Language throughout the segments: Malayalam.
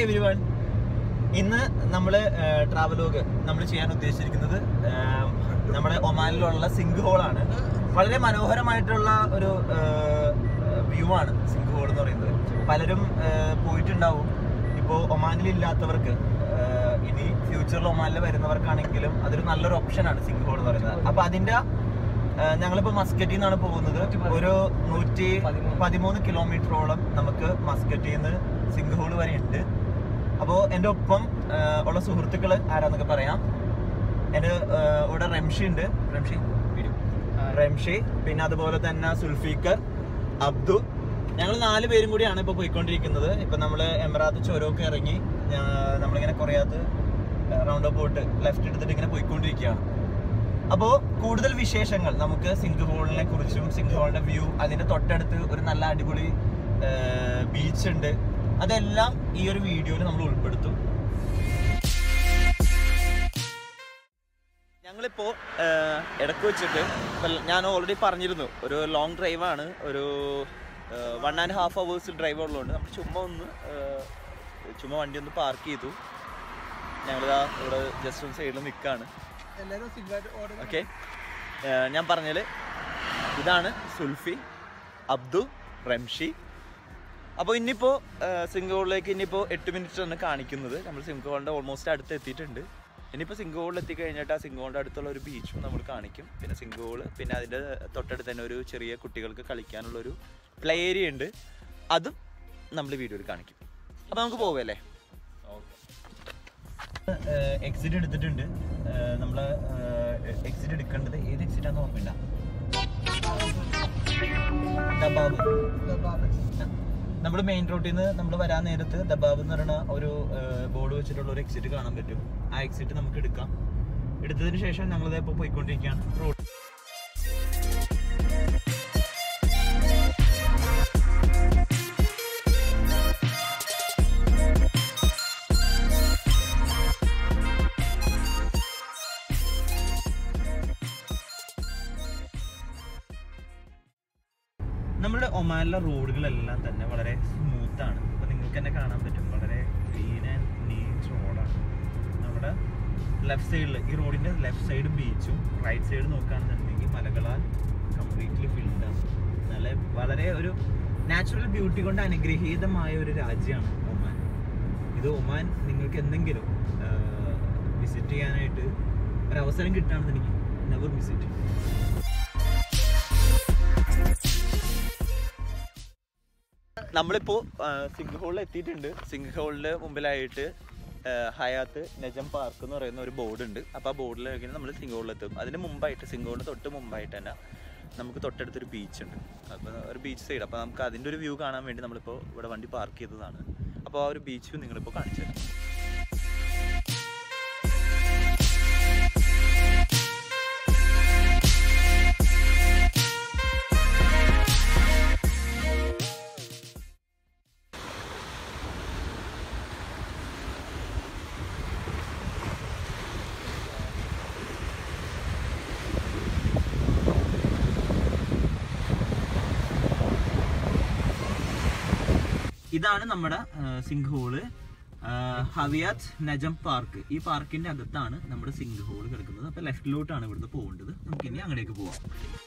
എവരി വൺ ഇന്ന് നമ്മൾ ട്രാവലോഗ് നമ്മൾ ചെയ്യാൻ ഉദ്ദേശിച്ചിരിക്കുന്നത് ഏഹ്, നമ്മുടെ ഒമാനിലുള്ള സിങ്ക് ഹോളാണ് വളരെ മനോഹരമായിട്ടുള്ള ഒരു വ്യൂ ആണ് സിങ്ക് ഹോൾ എന്ന് പറയുന്നത് പലരും ഏഹ്, പോയിട്ടുണ്ടാവും ഇപ്പോൾ ഒമാനിൽ ഇല്ലാത്തവർക്ക് ഏഹ്, ഇനി ഫ്യൂച്ചറിൽ ഒമാനിൽ വരുന്നവർക്കാണെങ്കിലും അതൊരു നല്ലൊരു ഓപ്ഷനാണ് സിങ്ക് ഹോൾ എന്ന് പറയുന്നത് അപ്പൊ അതിന്റെ ഏഹ്, ഞങ്ങളിപ്പോ മസ്കറ്റിൽ നിന്നാണ് പോകുന്നത് ഒരു നൂറ്റി പതിമൂന്ന് കിലോമീറ്ററോളം നമുക്ക് മസ്കറ്റിൽ നിന്ന് സിങ്ക് ഹോൾ വരെ ഉണ്ട് അപ്പോൾ എൻ്റെ ഒപ്പം ഏഹ്, ഉള്ള സുഹൃത്തുക്കൾ ആരാന്നൊക്കെ പറയാം എൻ്റെ ഏഹ്, ഇവിടെ റംഷി ഉണ്ട് റംഷി വീഡിയോ റംഷി പിന്നെ അതുപോലെ തന്നെ സുൽഫീക്കർ അബ്ദു ഞങ്ങൾ നാല് പേരും കൂടിയാണ് ഇപ്പോൾ പോയിക്കൊണ്ടിരിക്കുന്നത് ഇപ്പം നമ്മൾ എമറാത്ത് ചുരമൊക്കെ ഇറങ്ങി ഞാ- നമ്മളിങ്ങനെ കുറയാത്ത് റൗണ്ട് പോയിട്ട് ലെഫ്റ്റ് എടുത്തിട്ട് ഇങ്ങനെ പോയിക്കൊണ്ടിരിക്കുകയാണ് അപ്പോൾ കൂടുതൽ വിശേഷങ്ങൾ നമുക്ക് സിങ്ക് ഹോളിനെ കുറിച്ചും സിങ്ക് ഹോളിന്റെ വ്യൂ അതിന്റെ തൊട്ടടുത്ത് ഒരു നല്ല അടിപൊളി ബീച്ച് ഉണ്ട് അതെല്ലാം ഈ ഒരു വീഡിയോയിൽ നമ്മൾ ഉൾപ്പെടുത്തും ഞങ്ങളിപ്പോ ഏഹ്, ഇടയ്ക്ക് വെച്ചിട്ട് ഇപ്പൊ ഞാൻ ഓൾറെഡി പറഞ്ഞിരുന്നു ഒരു ലോങ് ഡ്രൈവാണ് ഒരു one and half hours drive ഉള്ളതുകൊണ്ട് നമ്മൾ ചുമ്മാ ഒന്ന് ഏഹ്, ചുമ്മാ വണ്ടി ഒന്ന് പാർക്ക് ചെയ്തു ഞങ്ങളിതാ ഇവിടെ ജസ്റ്റ് ഒന്ന് സൈഡിൽ നിൽക്കുകയാണ് ഓക്കെ ഞാൻ പറഞ്ഞാൽ ഇതാണ് സുൽഫി അബ്ദു റംഷി അപ്പോൾ ഇനിയിപ്പോൾ സിംഗോളിലേക്ക് ഇനിയിപ്പോൾ എട്ട് മിനിറ്റ് ആണ് കാണിക്കുന്നത് നമ്മൾ സിംഗോളിൻ്റെ ഓൾമോസ്റ്റ് അടുത്ത് എത്തിയിട്ടുണ്ട് ഇനിയിപ്പോൾ സിംഗോളിൽ എത്തിക്കഴിഞ്ഞിട്ട് ആ സിംഗോളിൻ്റെ അടുത്തുള്ള ഒരു ബീച്ചും നമ്മൾ കാണിക്കും പിന്നെ സിംഗോള് പിന്നെ അതിൻ്റെ തൊട്ടടുത്ത് തന്നെ ഒരു ചെറിയ കുട്ടികൾക്ക് കളിക്കാനുള്ളൊരു പ്ലേ ഏരിയ ഉണ്ട് അതും നമ്മൾ വീഡിയോയിൽ കാണിക്കും അപ്പോൾ നമുക്ക് പോവല്ലേ എക്സിറ്റ് എടുത്തിട്ടുണ്ട് നമ്മൾ എക്സിറ്റ് എടുക്കേണ്ടത് ഏത് എക്സിറ്റ് ആണെന്ന് ഓർമ്മയില്ല ദബാബ് നമ്മൾ മെയിൻ റോഡിൽ നിന്ന് നമ്മൾ വരാൻ നേരത്ത് ദബാബ് എന്ന് പറയുന്ന ഒരു ബോർഡ് വെച്ചിട്ടുള്ള ഒരു എക്സിറ്റ് കാണാൻ പറ്റും ആ എക്സിറ്റ് നമുക്ക് എടുക്കാം എടുത്തതിന് ശേഷം ഞങ്ങളിത് ഇപ്പോൾ പോയിക്കൊണ്ടിരിക്കുകയാണ് റോഡ് നമ്മുടെ ഒമാനിലെ റോഡുകളെല്ലാം തന്നെ വളരെ സ്മൂത്ത് ആണ് അപ്പൊ നിങ്ങൾക്ക് തന്നെ കാണാൻ പറ്റും വളരെ ക്ലീൻ ആൻഡ് നീറ്റ് റോഡാണ് നമ്മുടെ ലെഫ്റ്റ് സൈഡിൽ ഈ റോഡിന്റെ ലെഫ്റ്റ് സൈഡ് ബീച്ചും റൈറ്റ് സൈഡ് നോക്കുകയാണെന്നുണ്ടെങ്കിൽ മലകളാൽ കംപ്ലീറ്റ്ലി ഫിൽഡ് ആണ് നല്ല വളരെ ഒരു നാച്ചുറൽ ബ്യൂട്ടി കൊണ്ട് അനുഗ്രഹീതമായ ഒരു രാജ്യമാണ് ഒമാൻ ഇത് ഒമാൻ നിങ്ങൾക്ക് എന്തെങ്കിലും വിസിറ്റ് ചെയ്യാനായിട്ട് ഒരു അവസരം കിട്ടുകയാണെന്നുണ്ടെങ്കിൽ നെവർ വിസിറ്റ് നമ്മളിപ്പോ സിംഗ് ഹോളിൽ എത്തിയിട്ടുണ്ട് സിംഗ് ഹോളിന്റെ മുമ്പിലായിട്ട് ആ, ഹയാത്ത് നജം പാർക്ക് എന്ന് പറയുന്ന ഒരു ബോർഡ് ഉണ്ട് അപ്പോൾ ആ ബോർഡിൽ നമ്മൾ സിംഗ് ഹോളിൽ എത്തും അതിന് മുമ്പായിട്ട് സിംഗ് ഹോളിന് തൊട്ട് മുമ്പായിട്ട് തന്നെ നമുക്ക് തൊട്ടടുത്തൊരു ബീച്ച് ഉണ്ട് അപ്പോൾ ഒരു ബീച്ച് സൈഡ് അപ്പോൾ നമുക്ക് അതിൻ്റെ ഒരു വ്യൂ കാണാൻ വേണ്ടി നമ്മളിപ്പോൾ ഇവിടെ വണ്ടി പാർക്ക് ചെയ്തതാണ് അപ്പോൾ ആ ഒരു ബീച്ച് വ്യൂ നിങ്ങളിപ്പോൾ കാണിച്ചു തരാം ഇതാണ് നമ്മുടെ sinkhole Hawiyat Najm park ഈ പാർക്കിന്റെ അകത്താണ് നമ്മുടെ സിംഗ് ഹോൾ കിടക്കുന്നത് അപ്പൊ ലെഫ്റ്റിലോട്ടാണ് ഇവിടുന്ന് പോകേണ്ടത് നമുക്ക് ഇനി അങ്ങടേക്ക് പോവാം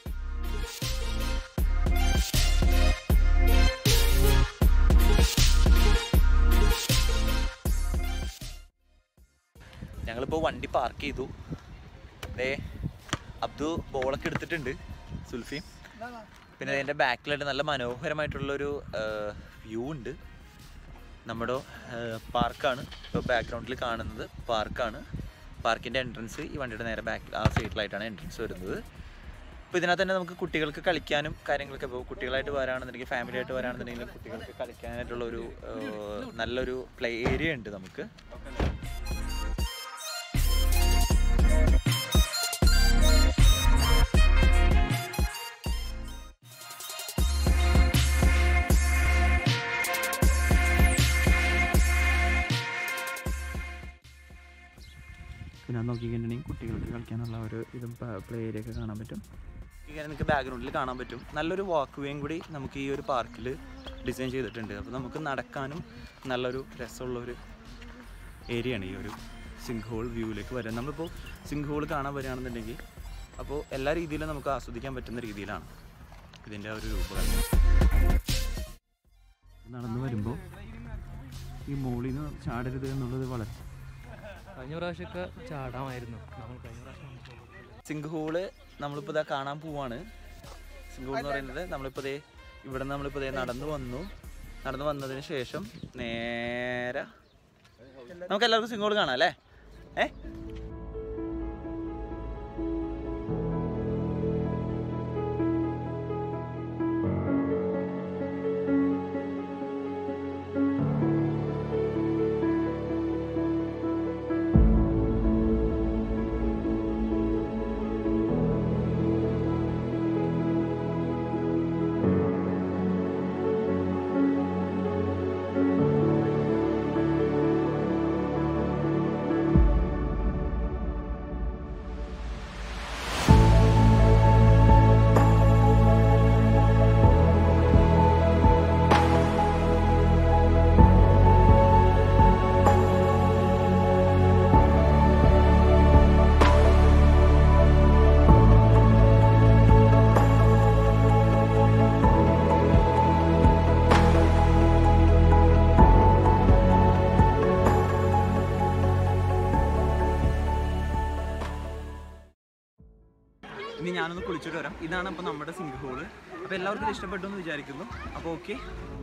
ഞങ്ങളിപ്പോൾ വണ്ടി പാർക്ക് ചെയ്തു ദേ അബ്ദു ബോളൊക്കെ എടുത്തിട്ടുണ്ട് സുൽഫിയും പിന്നെ അതിൻ്റെ ബാക്കിലായിട്ട് നല്ല മനോഹരമായിട്ടുള്ളൊരു വ്യൂ ഉണ്ട് നമ്മുടെ പാർക്കാണ് ഇപ്പോൾ ബാക്ക്ഗ്രൗണ്ടിൽ കാണുന്നത് പാർക്കാണ് പാർക്കിൻ്റെ എൻട്രൻസ് ഈ വണ്ടിയുടെ നേരെ ബാക്ക് ആ സൈഡിലായിട്ടാണ് എൻട്രൻസ് വരുന്നത് അപ്പോൾ ഇതിനകത്ത് തന്നെ നമുക്ക് കുട്ടികൾക്ക് കളിക്കാനും കാര്യങ്ങളൊക്കെ ഇപ്പോൾ കുട്ടികളായിട്ട് വരാണെന്നുണ്ടെങ്കിൽ ഫാമിലി ആയിട്ട് വരാണെന്നുണ്ടെങ്കിൽ കുട്ടികൾക്ക് കളിക്കാനായിട്ടുള്ള ഒരു ഏഹ്, നല്ലൊരു പ്ലേ ഏരിയ ഉണ്ട് നമുക്ക് പിന്നെ അത് നോക്കിക്കഴിഞ്ഞിട്ടുണ്ടെങ്കിൽ കുട്ടികൾക്ക് കളിക്കാനുള്ള ഒരു ഇതും പ്ലേ ഏരിയ ഒക്കെ കാണാൻ പറ്റും നോക്കിയാൽ നിങ്ങൾക്ക് ബാക്ക്ഗ്രൗണ്ടിൽ കാണാൻ പറ്റും നല്ലൊരു വാക്ക് വേയും കൂടി നമുക്ക് ഈ ഒരു പാർക്കിൽ ഡിസൈൻ ചെയ്തിട്ടുണ്ട് അപ്പോൾ നമുക്ക് നടക്കാനും നല്ലൊരു രസമുള്ള ഒരു ഏരിയയാണ് ഈ ഒരു സിങ്ക് ഹോൾ വ്യൂവിലേക്ക് വരാൻ നമ്മളിപ്പോൾ സിങ്ക് ഹോൾ കാണാൻ വരികയാണെന്നുണ്ടെങ്കിൽ അപ്പോൾ എല്ലാ രീതിയിലും നമുക്ക് ആസ്വദിക്കാൻ പറ്റുന്ന രീതിയിലാണ് ഇതിൻ്റെ ആ ഒരു രൂപകൽപ്പന നടന്നു വരുമ്പോൾ ഈ മോളിൽ നിന്ന് ചാടരുത് എന്നുള്ളത് വളരെ കഴിഞ്ഞ പ്രാവശ്യമൊക്കെ ചാടാമായിരുന്നു നമ്മൾ കഴിഞ്ഞ പ്രാവശ്യം സിങ്ക് ഹോള് നമ്മളിപ്പോൾ ഇതാ കാണാൻ പോവാണ് സിങ്ക് ഹോൾ എന്ന് പറയുന്നത് നമ്മളിപ്പോൾ ദേ ഇവിടെ നിന്ന് നമ്മളിപ്പോൾ ദേ നടന്നു വന്നു നടന്നു വന്നതിന് ശേഷം നേരെ നമുക്ക് എല്ലാവർക്കും സിങ്ക് ഹോൾ കാണാം അല്ലേ ഏ ഇനി ഞാനൊന്ന് കുളിച്ചിട്ട് വരാം ഇതാണ് അപ്പോൾ നമ്മുടെ സിങ്ക് ഹോള് അപ്പോൾ എല്ലാവർക്കും ഇത് ഇഷ്ടപ്പെട്ടു എന്ന് വിചാരിക്കുന്നു അപ്പോൾ ഓക്കെ